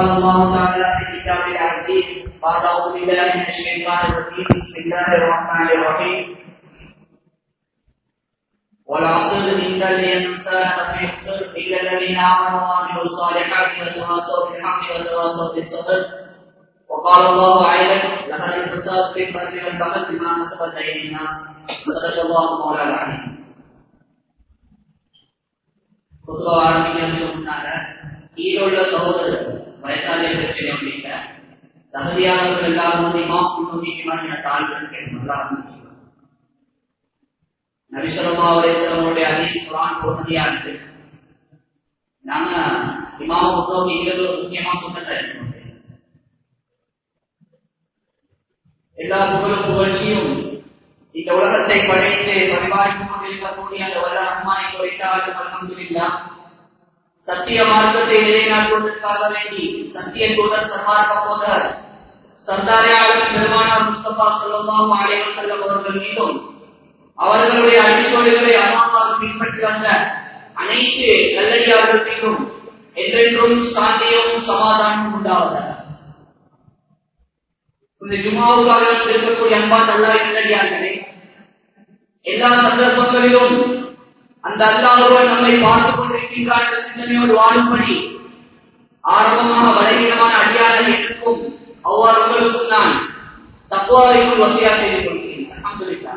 قال الله تعالى في كتابه العزيز بعد اعوذ بالله من الشيطان الرجيم بسم الله الرحمن الرحيم والعصر ان الانسان لفي خسر الا الذين امنوا وعملوا الصالحات وتواصوا بالحق وتواصوا بالصبر وقال الله ايضا لقد انتصرت في البر والبحر بما كسبت ايدينا صدق الله مولانا العليم பொதுவாக ஆரம்பிக்கிறதுக்கு முன்னால ஈரோட சகோதரர் வயசாளிய பிரச்சனை அப்படிங்க தகுதியானவர்கள் எல்லாரும் வந்து இமாம் முன்னூத்தி தாழ்வுகள் கேட்கலாம் நபிசல்லா அலிஸ்லமுடைய அதீஸ் குரான் பொறுமதியா இருக்கு நாங்க இமாம முன்னோக்கி இருபது முக்கியமா சொன்னதை எல்லா புகழும் புகழ்ச்சியும் இந்த உலகத்தை படைத்து பரிபாலித்துக் கொண்டிருக்கக்கூடிய அந்த வல்ல அம்மானை குறைத்தாலும் அல்ஹம்துலில்லா சத்திய மார்க்கத்தை நிலைநாட்டுவதற்காக வேண்டி சத்திய தூதர் சன்மார்க்க போதர் சந்தாரியாளர் பெருமானார் முஸ்தபா சொல்லலாம் ஆலயம் செல்லும் அவர்கள் மீதும் அவர்களுடைய அடிச்சோடுகளை அம்மாவாக பின்பற்றி வந்த அனைத்து நல்லடியார்கள் மீதும் என்றென்றும் சாந்தியும் சமாதானமும் உண்டாவதாக இந்த ஜுமாவுக்காக இருக்கக்கூடிய அன்பா நல்லா நல்லடியார்களே எல்லா சந்தர்ப்பங்களிலும் அந்த அல்லாஹுவன் நம்மை பார்த்துக் கொண்டிருக்கின்றான் என்ற சிந்தனையோடு வாழும்படி ஆரம்பமாக பலவீனமான அடியாளர் எனக்கும் அவ்வாறு உங்களுக்கும் நான் தக்குவாவைக்கும் வசதியாக செய்து கொள்கிறேன் அல்ஹம்துலில்லாஹ்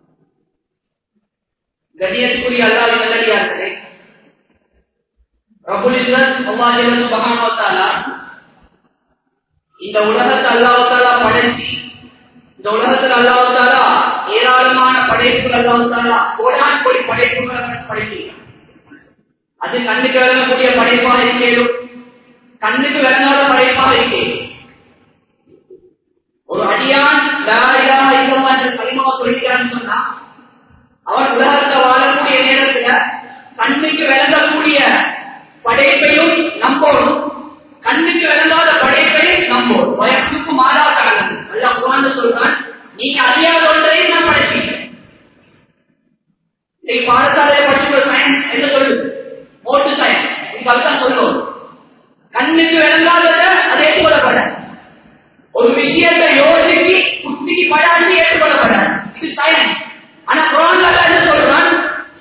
கண்ணியத்துக்குரிய அல்லாஹ் நல்லடியார்களே ரபுல் இஸ்ஸத் அல்லாஹ் சுப்ஹானஹு வ தஆலா இந்த உலகத்தை அல்லாஹாலா படைச்சி இந்த உலகத்தில் அல்லாஹாலா ஏராளமான படைப்புகள் அல்லாஹாலா கோடான் கோடி படைப்புகள் படைக்கிறார் அது கண்ணுக்கு விளங்கக்கூடிய படைப்பாக இருக்கேனும் கண்ணுக்கு விளங்காத படைப்பாக இருக்கேன் ஒரு அடியான் லாரியா இல்லமா என்று கலிமாவை சொல்லிக்கிறான்னு சொன்னா அவன் உலகத்தை வாழக்கூடிய நேரத்துல கண்ணுக்கு விளங்கக்கூடிய படைப்பையும் நம்பணும் கண்ணுக்கு விளங்காத படைப்பை நம்போம் வயசுக்கு மாறாத அளவு அல்ல குரான் சொல்றான் நீங்க அறியாத ஒன்றை நான் படைப்பீங்க இன்னைக்கு பாடசாலையை படிச்சுள்ள சயின்ஸ் என்ன சொல்லுது மோட்டு சயின்ஸ் நீங்க அதுதான் சொல்லுவோம் கண்ணுக்கு விளங்காதத அது ஏற்றுக்கொள்ளப்பட ஒரு விஷயத்தை யோசிச்சு புத்திக்கு படாது ஏற்றுக்கொள்ளப்பட இது சயின்ஸ் ஆனா குரான்ல என்ன சொல்றான்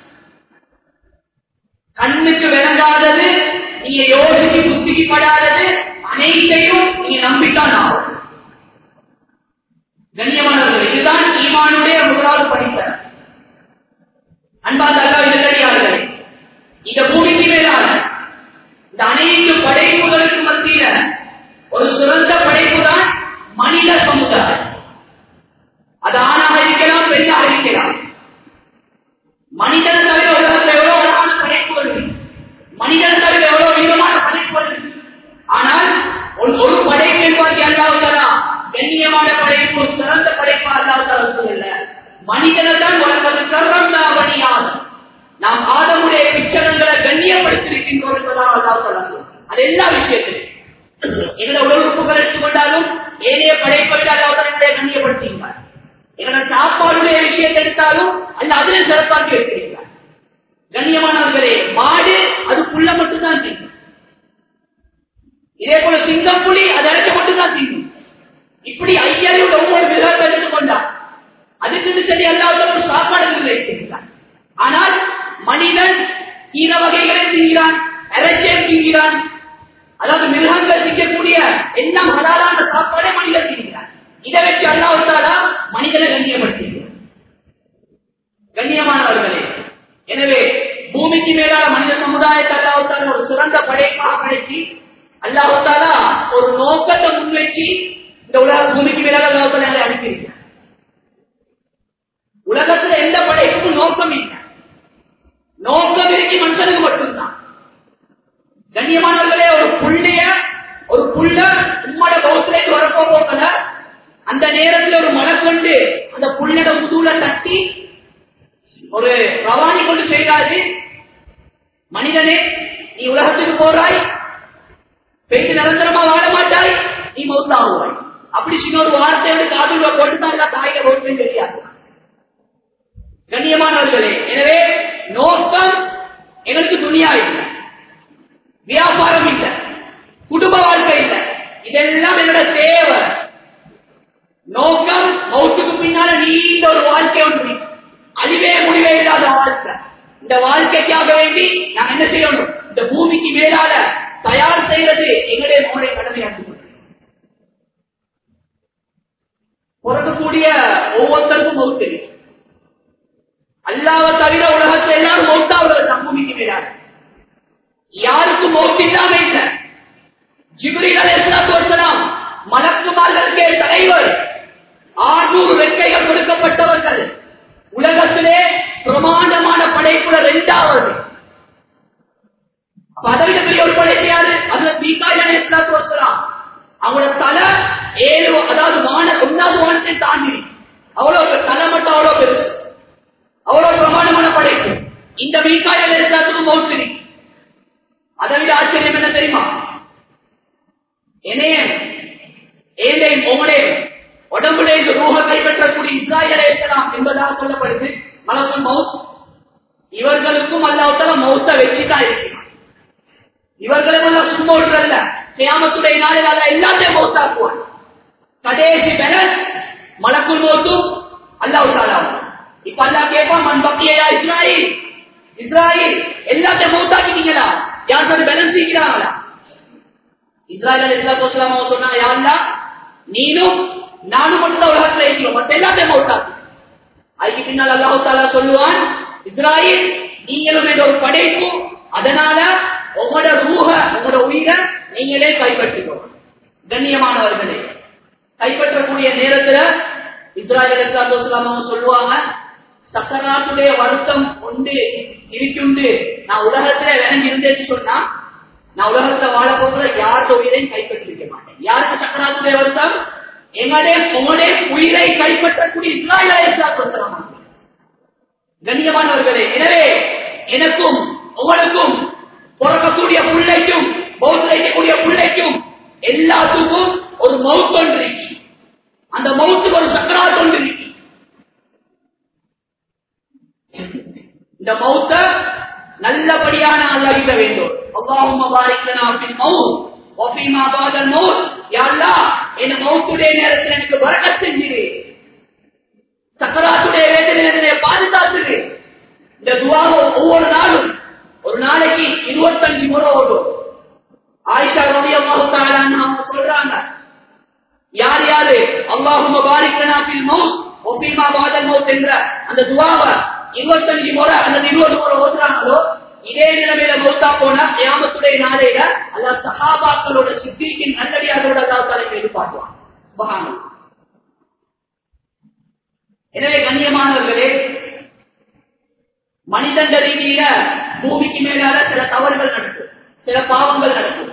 கண்ணுக்கு விளங்காதது நீங்க யோசிச்சு புத்திக்கு படாதது அனைத்தையும் நீங்க நம்பித்தான் ஆகும் கண்ணியமானவர்கள் இதுதான் ஈமானுடைய முதலாவது படித்த அன்பாத அல்லா இல்லையார்கள் இந்த பூமிக்கு மேலான இந்த அனைத்து படைப்புகளுக்கு மத்தியில ஒரு சிறந்த படைப்பு தான் மனித சமுதாயம் அது ஆணாக இருக்கலாம் பெண்ணாக இருக்கலாம் மனிதன் தவிர உலகத்தில் எவ்வளவு அழகான படைப்புகள் இருக்கு மனிதன் தவிர எவ்வளவு விதமான படைப்புகள் இருக்கு ஆனால் ஒரு ஒரு படைப்பை பார்த்து அல்லாவுதலா கண்ணியமான படைப்பு சிறந்த படைப்பு அல்லாவுதலா சொல்லல மனிதனை தான் உலகத்து சிறந்த பணியாது நாம் ஆதமுடைய பிச்சரங்களை கண்ணியப்படுத்திருக்கின்றோம் என்பதாக அல்லாவுதலா அது எல்லா விஷயத்திலும் எங்களை உடலுறுப்புகள் எடுத்துக்கொண்டாலும் ஏனைய படைப்பை அல்லாவுதலுடைய கண்ணியப்படுத்தினார் எங்களோட சாப்பாடுடைய விஷயத்தை எடுத்தாலும் அந்த அதிலே சிறப்பாக்கி வைத்திருக்கிறார் கண்ணியமானவர்களே மாடு அது புள்ள மட்டும்தான் திங்கும் இதே போல சிங்கம் புலி அது அழைக்க மட்டும்தான் திங்கும் இப்படி ஐயாயிரம் ஒவ்வொரு மிருகத்தை எடுத்துக்கொண்டார் அதுக்கு சரி அல்லாத ஒரு சாப்பாடு வைத்திருக்கிறார் ஆனால் மனிதன் கீர வகைகளை திங்கிறான் இறைச்சியை திங்கிறான் அதாவது மிருகங்கள் திங்கக்கூடிய எல்லாம் ஹலாலான சாப்பாடே மனிதன் திங்கிறான் இதை வச்சு அல்லாவுத்தாலா மனிதனை கண்ணியப்படுத்துகிறார் கண்ணியமானவர்களே எனவே பூமிக்கு மேலான மனித சமுதாயத்தை அல்லாவுத்தால ஒரு சிறந்த படைப்பாக படைச்சு அல்லாவுத்தாலா ஒரு நோக்கத்தை முன்வைச்சு இந்த உலக பூமிக்கு மேலாக அல்லாவுத்தால அனுப்பியிருக்கிறார் உலகத்துல எந்த படைப்புக்கும் நோக்கம் இல்லை நோக்கம் இருக்கு மனுஷனுக்கு மட்டும்தான் கண்ணியமானவர்களே ஒரு புள்ளைய ஒரு புள்ள உம்மோட கௌசிலேக்கு வரப்போ போக்கல அந்த நேரத்தில் ஒரு மழை கொண்டு அந்த புள்ளட முதுகுல தட்டி ஒரு ரவானி கொண்டு செய்தாரு மனிதனே நீ உலகத்துக்கு போறாய் பெய்து நிரந்தரமா வாழ மாட்டாய் நீ மௌத்தாகுவாய் அப்படி சின்ன ஒரு வார்த்தையோட காதுல போட்டுதான் தாயில போட்டு தெரியாது கண்ணியமானவர்களே எனவே நோக்கம் எங்களுக்கு துணியா இல்லை வியாபாரம் இல்லை குடும்ப வாழ்க்கை இல்லை இதெல்லாம் என்னோட தேவை நோக்கம் மௌத்துக்கு பின்னால நீண்ட ஒரு வாழ்க்கை ஒன்று அழிவே முடிவே இல்லாத வாழ்க்கை இந்த வாழ்க்கைக்காக வேண்டி நாம் என்ன செய்யணும் இந்த பூமிக்கு மேலால தயார் செய்வது எங்களுடைய நம்முடைய கடமையாக்கி பிறக்கக்கூடிய ஒவ்வொருத்தருக்கும் மௌத்து அல்லாவை தவிர உலகத்தை எல்லாரும் மௌத்தா உலகம் பூமிக்கு மேலால யாருக்கும் மௌத்து இல்லாம இல்லை ஜிப்ரீல் அலைஹிஸ்ஸலாத்து வஸலாம் மலக்குமார்களுக்கே தலைவர் ஆறுநூறு வெட்கைகள் கொடுக்கப்பட்டவர்கள் உலகத்திலே பிரமாண்டமான படைப்புல இரண்டாவது பதவியில பெரிய ஒரு படைப்பு யாரு அதுல தீகாய் அலைஹிஸ்ஸலாத்து வஸலாம் அவங்களோட தலை ஏழு அதாவது வான ஒன்னாவது வானத்தை தாண்டி அவ்வளவு பெரு- தலை மட்டும் அவ்வளவு பெருசு அவ்வளவு பிரமாண்டமான படைப்பு இந்த மீகாய் அலைஹிஸ்ஸலாத்துக்கு மௌத்து அதை விட ஆச்சரியம் என்ன தெரியுமா என்னைய ஏழை மோனே உடம்புல இந்த ரூஹ கைப்பற்றக்கூடிய இஸ்ராயலை இருக்கலாம் என்பதாக சொல்லப்படுது மலக்கும் மவுத் இவர்களுக்கும் அல்லாஹால மௌத்த வச்சுதான் இருக்கிறான் இவர்களும் எல்லாம் சும்மா விடுறல்ல கியாமத்துடைய நாளில் அல்ல எல்லாத்தையும் மௌத்தாக்குவான் கடைசி பெறல் மலக்குள் மௌத்தும் அல்லாஹ் தாலா இப்ப அல்லாஹ் கேட்பான் மண் பக்கியா இஸ்ராயில் இஸ்ராயில் எல்லாத்தையும் மௌத்தாக்கிட்டீங்களா யார் சொல்லி பேலன்ஸ் செய்கிறாங்களா இஸ்ராயல் அலிஸ்லாத்து வஸ்லாம் அவங்க சொன்னாங்க யா அல்லாஹ், நீனும் நானும் மட்டும் தான் உலகத்துல இருக்கிறோம் மத்த எல்லாத்தையும் மௌத்தாக்கு அதுக்கு பின்னால் அல்லாஹு தாலா சொல்லுவான் இஸ்ராயில் நீங்களும் என்ற ஒரு படைப்பு அதனால உங்களோட ரூஹ உங்களோட உயிரை நீங்களே கைப்பற்றிக்கோங்க கண்ணியமானவர்களே கைப்பற்றக்கூடிய நேரத்துல இஸ்ராயல் அலிஸ்லாத்து வஸ்லாம் அவங்க சொல்லுவாங்க சக்கராத்துடைய வருத்தம் உண்டு இருக்குண்டு நான் உலகத்துல விளங்கி இருந்தேன்னு சொன்னா நான் உலகத்துல வாழ போகிற யாரோட உயிரையும் கைப்பற்றிருக்க மாட்டேன் யாருக்கு சக்கராத்துடைய வருத்தம் எங்களுடைய உங்களுடைய உயிரை கைப்பற்றக்கூடிய இஸ்ராயல் கண்ணியமானவர்களே எனவே எனக்கும் உங்களுக்கும் பிறக்கக்கூடிய பிள்ளைக்கும் பௌத்திரைக்கக்கூடிய பிள்ளைக்கும் எல்லாத்துக்கும் ஒரு மவுத் ஒன்று இருக்கு அந்த மவுத்துக்கு ஒரு சக்கராத் ஒன்று இருக்கு இந்த மௌத்த நல்லபடியான அல்லாஹ்விட வேண்டும் அல்லாஹும்ம பாரிக் லனா ஃபில் மௌத் வ ஃபீமா பாதல் மௌத் யா அல்லாஹ் இந்த மௌத்துடைய நேரத்தில் எனக்கு பரக்கத் செஞ்சிரு சக்கராத்துடைய வேதனையில என்னை பாதுகாத்துரு இந்த துவாவை ஒவ்வொரு நாளும் ஒரு நாளைக்கு இருபத்தஞ்சு முறை ஓடும் ஆயிஷா ரலியல்லாஹு தஆலா அன்ஹா அவங்க சொல்றாங்க யார் யாரு அல்லாஹும்ம பாரிக் லனா ஃபில் மௌத் வ ஃபீமா பாதல் மௌத் என்ற அந்த துவாவை இருபத்தஞ்சு முறை அல்லது இருபது முறை ஓதுறாங்களோ இதே நிலைமையில மௌத்தா போனா கியாமத்துடைய நாளையில அல்ல சஹாபாக்களோட சித்திக்கின் நல்லடியாரோட தாத்தாரை எதிர்பார்க்குவான் சுபஹானல்லாஹ். எனவே கண்ணியமானவர்களே மனிதன் ரீதியில பூமிக்கு மேலால சில தவறுகள் நடக்கும் சில பாவங்கள் நடக்கும்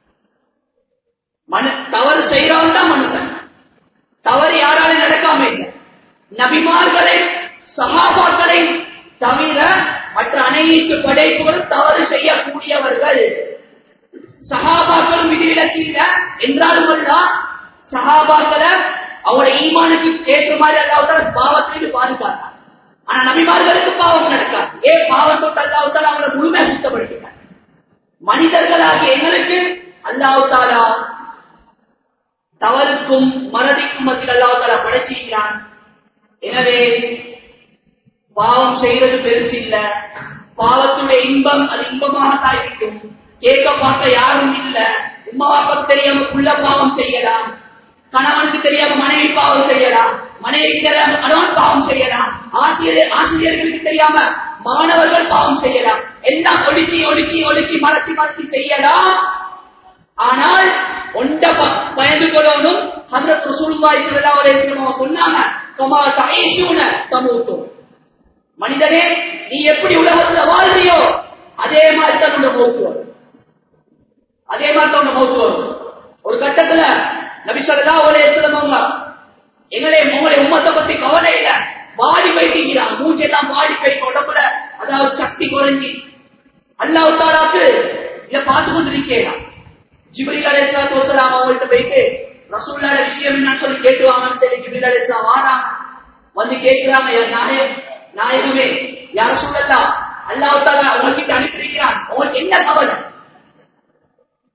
மனு தவறு செய்யறவன் தான் மனுஷன் தவறு யாராலும் நடக்காம இல்லை நபிமார்களை சகாபாக்களை தவிர மற்ற அனைத்து படைப்புகளும் தவறு செய்யக்கூடியவர்கள் சகாபாக்களும் விதிவிலக்கு இல்ல என்றாலும் அல்ல சகாபாக்களை அவரோட ஈமானுக்கு ஏற்ற மாதிரி அல்லாவுத்தால பாவத்திலிருந்து பாதுகாத்தார் ஆனா நபிமார்களுக்கு பாவம் நடக்காது ஏன் பாவம் தொட்டு அல்லாவுத்தால அவங்களை முழுமையாக சுத்தப்படுத்தினார் மனிதர்களாகிய எங்களுக்கு அல்லாவுத்தாலா தவறுக்கும் மறதிக்கும் மத்தியில் அல்லாவுத்தாலா படைச்சிருக்கிறான் எனவே பாவம் செய்யறது பெருசு இல்ல பாவத்துடைய இன்பம் அது இன்பமாகத்தான் இருக்கும் கேட்க பார்க்க யாரும் இல்ல உமாவாப்பக்கு தெரியாம புள்ள பாவம் செய்யலாம் கணவனுக்கு தெரியாம மனைவி பாவம் செய்யலாம் மனைவிக்கு தெரியாம கணவன் பாவம் செய்யலாம் ஆசிரியர் ஆசிரியர்களுக்கு தெரியாம மாணவர்கள் பாவம் செய்யலாம் எல்லாம் ஒடுக்கி ஒடுக்கி ஒடுக்கி மறைச்சி மறைச்சி செய்யலாம் ஆனால் ஒண்ட ப- பயந்து கொள்ளணும் ஹசரத் ரசூலுல்லாஹி ஸல்லல்லாஹு அலைஹி வஸல்லம் சொன்னாங்க கமா தஈஷூன தமூத்தும் மனிதனே நீ எப்படி உலகத்துல வாழ்றியோ அதே மாதிரி தான் உன்னை மௌத்து வரும் அதே மாதிரி தான் உன்னை மௌத்து வரும் ஒரு கட்டத்துல நபி ஸல்லல்லாஹு அலைஹி வஸல்லம் அவங்க எங்களே உங்களுடைய உம்மத்தை பத்தி கவலை இல்ல வாடி போயிட்டீங்கிறான் மூச்செல்லாம் வாடி போயிட்டு உடம்புல அதாவது சக்தி குறைஞ்சி அல்லாஹ் தாலாக்கு இதை பார்த்து கொண்டிருக்கலாம் ஜிப்ரீல் அலைஹிஸ்ஸலாத்து வஸலாம் அவங்கள்ட்ட போயிட்டு ரசூலுல்லாஹ் விஷயம் என்னன்னு சொல்லி கேட்டுவாங்கன்னு சொல்லி ஜிப்ரீல் அலைஹிஸ்ஸலாம் வாராங்க வந்து கேட்கிறாங்க "யா நாயகம் நாயகமே யார சொல்லலாம் அல்லாஹ் தாலா உங்ககிட்ட அனுப்பியிருக்கிறான் உங்களுக்கு என்ன கவலை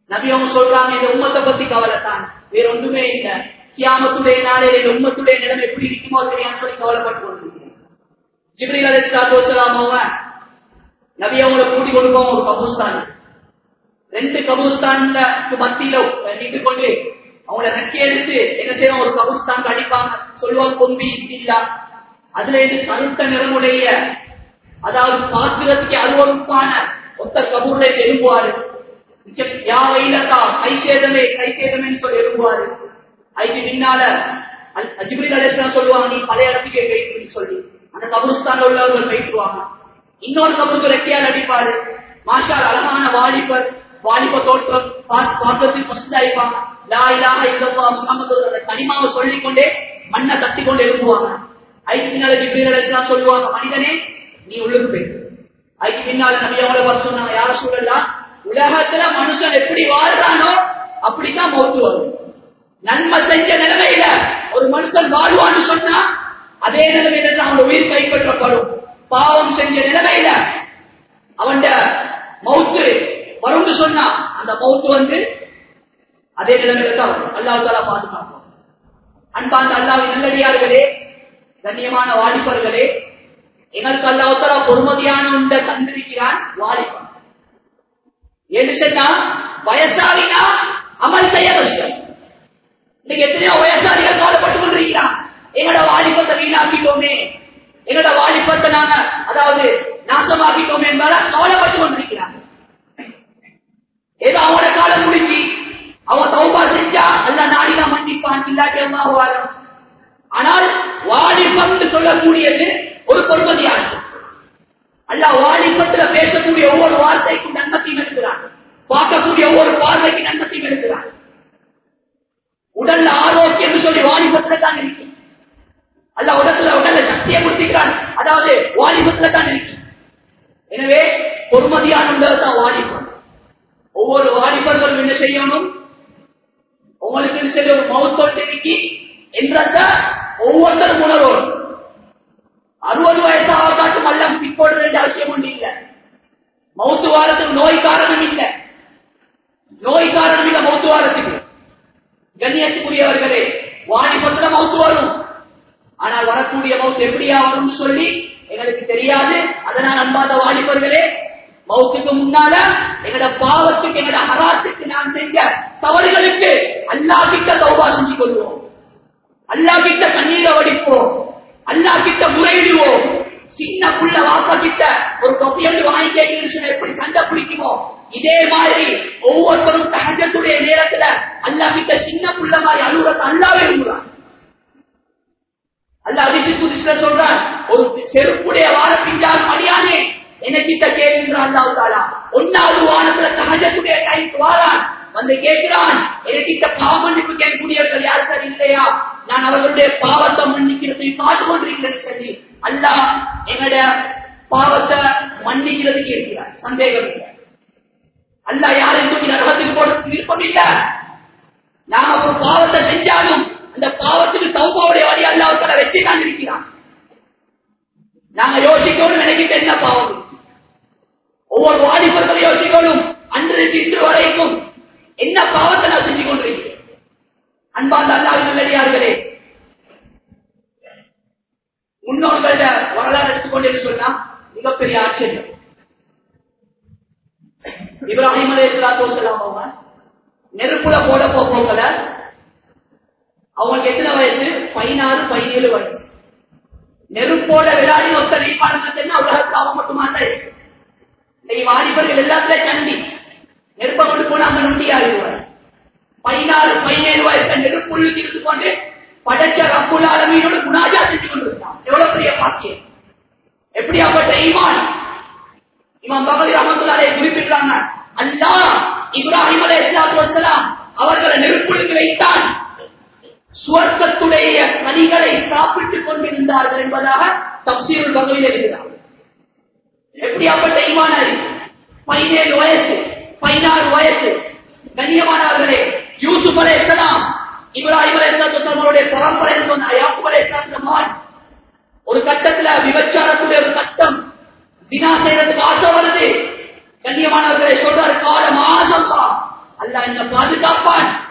நபி அவங்க சொல்றாங்க இந்த உம்மத்தை பத்தி கவலை தான் வேற ஒன்றுமே இல்லை கியாமத்துடைய நாளில் இந்த உம்மத்துடைய நிலைமை எப்படி இருக்குமோ தெரியாம சொல்லி கவலைப்பட்டு கொண்டிருக்கிறேன் ஜிப்ரீல் அலிஸ்லாத்து வசலாம் அவங்க நபி அவங்கள கூட்டி கொண்டு போவோம் ஒரு கபூஸ்தான் ரெண்டு கபூஸ்தான்ல மத்தியில நின்று கொண்டு அவங்கள நக்கி எடுத்து என்ன செய்வோம் ஒரு கபூஸ்தான் அடிப்பாங்க சொல்லுவாங்க கொம்பி இல்லா அதுல இருந்து கருத்த நிறமுடைய அதாவது பார்க்கிறதுக்கு அருவறுப்பான ஒத்த கபூர்ல எழும்புவாரு யா வைலக்கா கை சேதமே கை சேதமே சொல்லி எழும்புவாரு அதுக்கு பின்னால அஜிபிரி அலிஸ்லாம் சொல்லுவாங்க நீ பழைய இடத்துக்கே போயிட்டு சொல்லி அந்த கபூஸ்தான்ல உள்ளவர்கள் போயிட்டுருவாங்க இன்னொரு கபூருக்கு ரெக்கையால் அடிப்பாரு மாஷால் அழகான வாலிபர் வாலிப தோற்றம் பார்க்கறதுக்கு பசுதாயிப்பாங்க லா இல்லாம இல்லப்பா முகமது அந்த கனிமாவை சொல்லிக் கொண்டே மண்ணை தட்டி கொண்டு எழுப்புவாங்க ஐக்கு பின்னால ஜிப்ரீல் சொல்லுவாங்க மனிதனே நீ உள்ளுக்கு போயிட்டு அதுக்கு பின்னால நபி அவங்கள பார்த்து சொன்னாங்க யார சொல்லலாம் உலகத்துல மனுஷன் எப்படி வாழ்றானோ அப்படித்தான் மௌத்து வரும் நன்மை செஞ்ச நிலைமையில ஒரு மனுஷன் வாழ்வான்னு சொன்னா அதே நிலைமையில தான் அவன் உயிர் கைப்பற்றப்படும் பாவம் செஞ்ச நிலைமையில அவன் மவுத்து வரும்னு சொன்னா அந்த மவுத்து வந்து அதே நிலைமையில தான் வரும் அல்லாஹ் தாலா பாதுகாப்போம் அன்பாந்த அல்லாவின் நல்லடியார்களே கண்ணியமான வாலிபர்களே எங்களுக்கு அல்லாஹால பொறுமதியான உண்ட தந்திருக்கிறான் வாலிபன் என்று சொன்னா வயசாவினா அமல் செய்ய கஷ்டம் இன்னைக்கு எத்தனையோ வயசாளிகள் கவலைப்பட்டுக் கொண்டிருக்கிறான் எங்களோட வாலிபத்தை வீணாக்கிட்டோமே எங்களோட வாலிபத்தை நாங்க அதாவது நாசமாக்கிட்டோமே என்பதால் கவலைப்பட்டுக் கொண்டிருக்கிறாங்க ஏதோ அவனோட காலம் முடிச்சு அவன் தௌபா செஞ்சா அல்ல நாடினா மன்னிப்பான் இல்லாட்டி அம்மாவாரம் ஆனால் வாலிபம் சொல்லக்கூடியது ஒரு பொறுமதியானது அல்ல வாலிபத்துல பேசக்கூடிய ஒவ்வொரு வார்த்தைக்கும் நன்மத்தையும் எடுக்கிறான் பார்க்கக்கூடிய ஒவ்வொரு பார்வைக்கு நன்மத்தையும் எடுக்கிறான் உடல்ல ஆரோக்கியம் சொல்லி வாலிபத்துல தான் இருக்கு அல்ல உடத்துல உடல்ல சக்தியை கொடுத்திருக்கிறான் அதாவது வாலிபத்துல தான் இருக்கு எனவே பொறுமதியான தான் வாலிபம் ஒவ்வொரு வாலிபர்களும் என்ன செய்யணும் உங்களுக்கு சில மௌத்தோட்டு இருக்கி என்றத ஒவ்வொருத்தரும் உணர்வோம் அறுபது வயசு ஆகாட்டும் எல்லாம் பிற்போட வேண்டிய அவசியம் ஒன்று இல்லை மௌத்து வாரத்துக்கு நோய் காரணம் இல்லை நோய் காரணம் இல்லை மௌத்து வாரத்துக்கு கண்ணியத்துக்குரியவர்களே வாலிபத்துல மௌத்து வரும் ஆனால் வரக்கூடிய மௌத்து எப்படியா வரும் சொல்லி எங்களுக்கு தெரியாது அதனால் அன்பாத வாலிபர்களே மௌத்துக்கு முன்னால எங்கட பாவத்துக்கு எங்கட ஹராத்துக்கு நாம் செஞ்ச தவறுகளுக்கு அல்லா கிட்ட தௌபா செஞ்சு கொள்வோம் அல்லா கிட்ட கண்ணீரை வடிப்போம் அல்லா கிட்ட முறையிடுவோம் சின்ன புள்ள வாப்பா கிட்ட ஒரு தொகையோடு வாங்கி கேட்கிறேன் எப்படி சண்டை பிடிக்குமோ இதே மாதிரி ஒவ்வொருத்தரும் தகஜத்துடைய நேரத்துல அல்லா கிட்ட சின்ன புள்ள மாதிரி அலுவலத்தை அல்லா விரும்புறான் அல்ல அதிர்ச்சி புதுசுல சொல்றான் ஒரு செருப்புடைய வார பிஞ்சால் மடியானே என்ன கிட்ட கேட்கின்றான் அல்லாஹ் தாலா ஒன்னாவது வானத்துல சகஜத்துடைய டைம் வாரான் வந்து கேட்கிறான் என்கிட்ட பாவ மன்னிப்பு கேட்கக்கூடியவர்கள் யார் சார் இல்லையா நான் அவர்களுடைய பாவத்தை மன்னிக்கிறதை பார்த்து கொண்டிருக்கிறேன் சொல்லி அல்லாஹ் எங்களுடைய பாவத்தை மன்னிக்கிறது கேட்கிறார் சந்தேகம் இல்லை அல்லாஹ் யாருக்கும் நரகத்துக்கு போட விருப்பம் இல்லை நாம ஒரு பாவத்தை செஞ்சாலும் அந்த பாவத்துக்கு சௌபாவுடைய வழி அல்லாவுக்கான வெற்றி தான் இருக்கிறான் நாங்க யோசிக்கணும் நினைக்கிட்டு என்ன பாவம் ஒவ்வொரு வாலிபர்களும் யோசிக்கணும் அன்று இன்று வரைக்கும் என்ன பாவத்தை நான் செஞ்சு கொண்டிருக்கிறேன் அன்பாந்த அல்லாவின் நல்லடியார்களே முன்னோர்கள வரலாறு எடுத்துக்கொண்டு சொன்னா மிகப்பெரிய ஆச்சரியம் இப்ராஹிம் அலே சொல்லாம் அவங்க நெருப்புல போட போகல அவங்களுக்கு எத்தனை வயசு பதினாறு பதினேழு வயசு நெருப்போட விளையாடி ஒருத்தர் ஈப்பாடுங்கன்னா உலகத்தாவ மட்டுமா தான் இருக்கு இன்னைக்கு வாலிபர்கள் எல்லாத்துலயும் கண்டி நெருப்ப கொண்டு போனா அங்க நொண்டி ஆகிடுவார் பதினாறு பதினேழு வயசு நெருப்புள்ளுக்கு இருந்து கொண்டு படைச்ச ரப்புல் ஆலமீனோட குணாஜா செஞ்சு கொண்டிருந்தான் எவ்வளவு பெரிய பாக்கியம் எப்படியாப்பட்ட ஈமான் இவன் பகலி ரமத்துலாரை குறிப்பிட்டாங்க அல்லா இப்ராஹிம் அலே வசலாம் அவர்களை நெருப்புள்ளுக்கு வைத்தான் சுவர்க்கத்துடைய கனிகளை சாப்பிட்டுக் கொண்டிருந்தார்கள் என்பதாக தப்சீருள் பகவில் இருக்கிறார் எப்படியாப்பட்ட ஈமானாரி பதினேழு வயசு பதினாறு வயசு கண்ணியமானவர்களே யூசுப் அலே இஸ்லாம் இப்ராஹிம் அலே இஸ்லாமுடைய பரம்பரை சொன்ன யாப்பு அலே இஸ்லாம் ஒரு கட்டத்துல விபச்சாரத்துடைய ஒரு கட்டம் தினா செய்யறதுக்கு ஆசை வருது கண்ணியமானவர்களை சொல்றாரு கால மாசம் அல்ல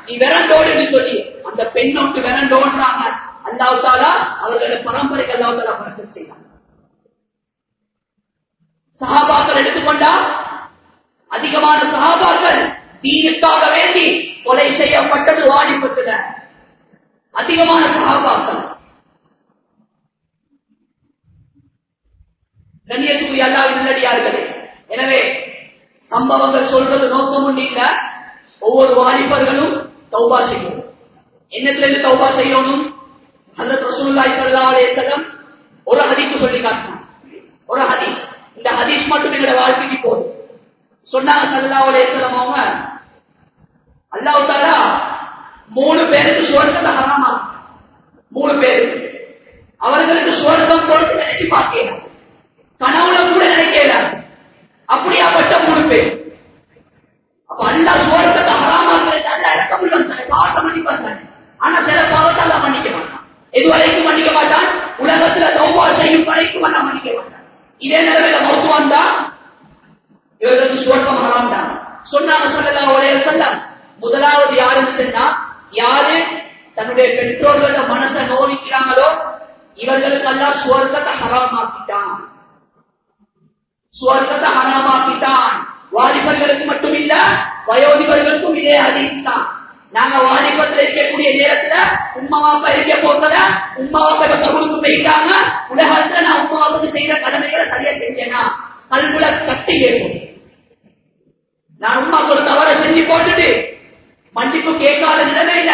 நீ விரண்டோடுன்னு சொல்லி அந்த பெண்ணோட்டு விரண்டோடுறாங்க அல்லாவுத்தாலா அவர்களோட பரம்பரைக்கு அல்லாவுத்தாலா பறக்க செய்யலாம் சகாபாக்கள் எடுத்துக்கொண்டா அதிகமான சகாபாக்கள் தீனுக்காக வேண்டி கொலை செய்யப்பட்டது வாடிப்பட்டது அதிகமான சகாபாக்கள் கண்ணியத்துக்குரிய அல்லாவின் நல்லடியார்களே எனவே சம்பவங்கள் சொல்றது நோக்கம் இல்ல ஒவ்வொரு வாலிபர்களும் தௌபா செய்யணும் என்னத்துல இருந்து தௌபா செய்யணும் அந்த ரசூலுல்லாஹி ஸல்லல்லாஹு அலைஹி வஸல்லம் ஒரு ஹதீஸ் சொல்லி காட்டினான் ஒரு ஹதீஸ் இந்த ஹதீஸ் மட்டும் எங்களோட வாழ்க்கைக்கு போதும் சொன்னாங்க ஸல்லல்லாஹு அலைஹி வஸல்லம் அவங்க அல்லாஹ் தஆலா மூணு பேருக்கு சுவர்க்கத்தை ஹராமா மூணு பேர் அவர்களுக்கு சுவர்க்கம் கொடுத்து நினைச்சு பார்க்கலாம் கனவுல கூட நினைக்கல அப்படியாப்பட்ட மூணு பேர் அப்ப அல்லா சுவர்க்கத்தை ஹராமாக்கிறது அல்ல இறக்கமுள்ள பாவத்தை மன்னிப்பாங்க ஆனா சில பாவத்தை அல்ல மன்னிக்க மாட்டான் எதுவரைக்கும் மன்னிக்க மாட்டான் உலகத்துல தௌபா செய்யும் வரைக்கும் அல்ல மன்னிக்க மாட்டான் இதே நிலைமையில மௌத்து வந்தா இவர்களுக்கு சுவர்க்கம் ஹராம் தான் சொன்னாங்க சொல்லலாம் ஒரே சொல்ல முதலாவது யாருன்னு சொன்னா யாரு தன்னுடைய பெற்றோர்களோட மனசை நோவிக்கிறாங்களோ இவர்களுக்கு எல்லாம் சுவர்க்கத்தை ஹராமாக்கிட்டான் சுவர்க்கத்தை ஹராமாக்கிட்டான் வாலிபர்களுக்கு மட்டும் இல்ல வயோதிபர்களுக்கும் இதே அதிகம் நாங்க வாலிபத்தில் இருக்கக்கூடிய நேரத்துல உம்மா வாப்பா இருக்க போறத உம்மா வாப்பா கபூருக்கு போயிட்டாங்க உலகத்துல நான் உம்மா வாப்புக்கு செய்யற கடமைகளை சரியா செஞ்சேனா கல்குல கட்டி ஏறும் நான் உம்மா ஒரு தவற செஞ்சு போட்டுட்டு மன்னிப்பு கேட்காத நிலைமையில